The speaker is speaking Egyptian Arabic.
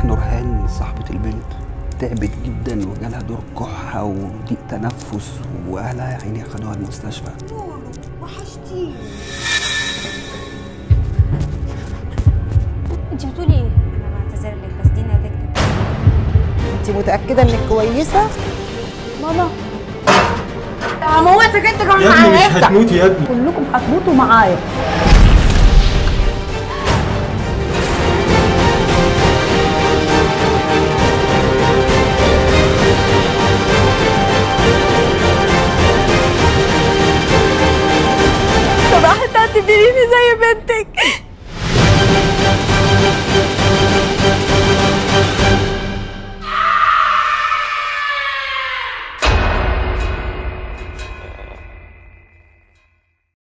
نجاح نورهان صاحبة البنت تعبت جدا وجالها دور كحة وضيق تنفس وأهلها يا عيني أخدوها المستشفى وحشتيني انت بتقولي ايه؟ انا بعتذر لك بس دي نتيجة انت متاكده انك كويسه ماما هموتك انت كمان يا ابني مش معايا هتموت يا ابني كلكم هتموتوا معايا طب هتعتبريني زي بنتك